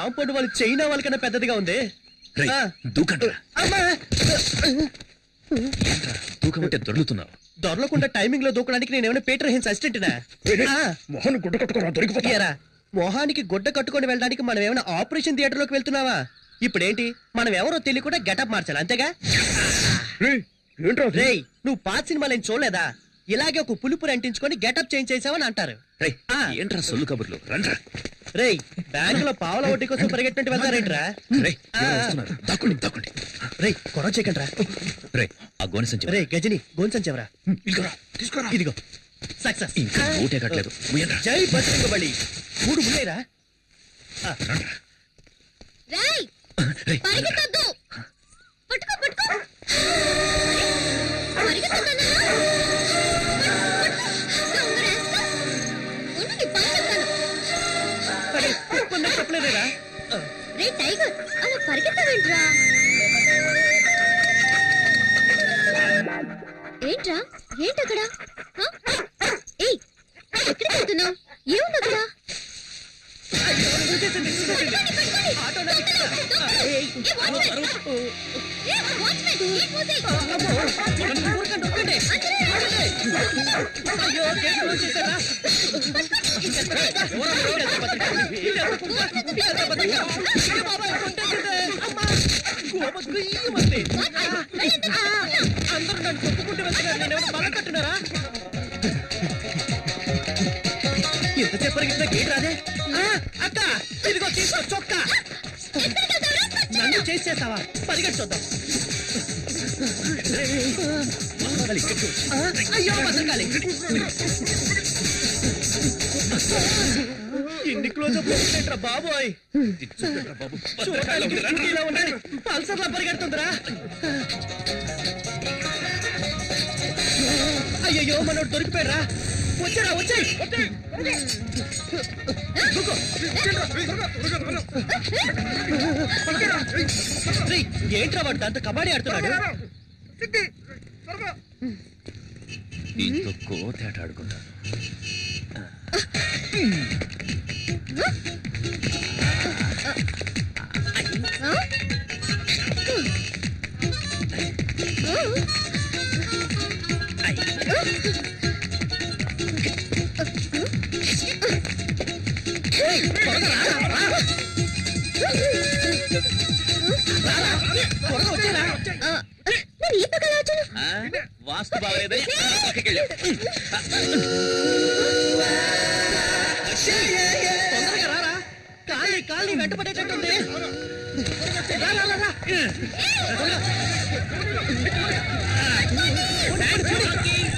Compound వాళ్ళు China వాళ్ళకన్నా పెద్దదిగా ఉంది రేయ్, ఆ. దూకండ్రా అమ్మా దూకమంటే దొరుకుతున్నావు దొరలకుండా టైమింగ్ లో దూకడానికి నేను ఏమైనా పీటర్ హిన్స్ అసిస్టెంట్నా మొహన్ గుడ్డ కట్టుకోరా దొరికిపోతా ఏరా మొహానికి గుడ్డ కట్టుకొని వెళ్ళడానికి మనం ఏమైనా ఆపరేషన్ థియేటర్ లోకి వెళ్తున్నావా ఇప్పుడేంటి మనం ఎవరో తెలియకుండా గెటప్ మార్చాలి అంతేగా ఏంట్రా రేయ్ నువ్వు పాత సినిమాలు ఏం చూడలేదా ఇలాగే ఒక పులుపురు అంటించుకొని గెటప్ చేంజ్ చేసావని అంటారు రేయ్ ఆ. ఏంట్రా సొల్లు కబుర్లు రండ్రా రేయ్ బ్యాంక్ లో పావుల వడ్డీ కోసం పరిగెట్టినట్టు వెళ్తారేంట్రా రేయ్ ఎవరో వస్తున్నారు దాక్కోండి దాక్కోండి రేయ్ కొర చేయకండి రా రేయ్ ఆ గోనె సంచి రేయ్ గజని గోన్సన్ చెవరా ఇదిగోరా తీసుకోరా ఇదిగో సక్సెస్ ఇంకా ఓటే కట్టలేదు ముయ్యండ్రా. జై బజరంగ బలి మూడు మున్నేరా రండ్రా. రేయ్ రేయ్, పరిగెత్తొద్దు పట్టుకో పట్టుకో పరిగెత్తొద్దన్నా ఉండు నీ పని చెప్తాను కొందరు చెప్పలేదేరా రే టైగర్ అలా పరిగెత్తవేంట్రా ఏంట్రా ఏంటక్కడ హ? ఏయ్ ఎక్కడికి వెళ్తున్నావు ఏముంది అక్కడ ఆటో నడిపిస్తా. ఏయ్, ఏ, వాచ్మెన్! ఏ, వాచ్మెన్, గేట్ మూసేయ్. ఊరకండి, ఊరకండి. అయ్యో గేట్ క్లోజ్ చేశారా? ఎవరో వీడేస్తా పత్రిక. వీడేస్తా పత్రిక. వీడేస్తా పత్రిక. అయ్యో బాబాయ్, కొట్టేసిందే. అమ్మా. గోప గుయ్యమంది. ఆ, అందరూ నన్ను తొక్కుకుంటూ వెళ్తున్నారు నేను ఏమైనా బలం కట్టున్నారా ఎంతసేపు పరిగెత్తినా గేట్ రాదే ఆ, అక్క ఇదిగో తీసుకో చొక్కా నన్ను చేసేసావా పరిగెట్టు చూద్దాం ఆ, అయ్యో భద్రకాళి ఎన్ని క్లోజ్ అప్ ఏంట్రా బాబోయ్ చూడండిరా బాబు చూడటానికి స్కూటీలో ఉన్నది పల్సర్లా పరిగెడుతుందిరా అయ్యయ్యో మనోడు దొరికిపోయారా వచ్చారా వచ్చాయి ఏంట్రా వాడు దాంతో కబడ్డీ ఆడుతున్నాడు దీంతో కోతేట ఆడుకుంటాను త్వరగా వచ్చారా మరి ఈ పక్కన వచ్చాను ఆ, వాస్తు బాగలేదని పక్కకి వెళ్ళావు తొందరగా రారా కాలి కాలి వెంటపడేటట్టుంది రా, రా, రా, రా. త్వరగా. చూడు, చూడు.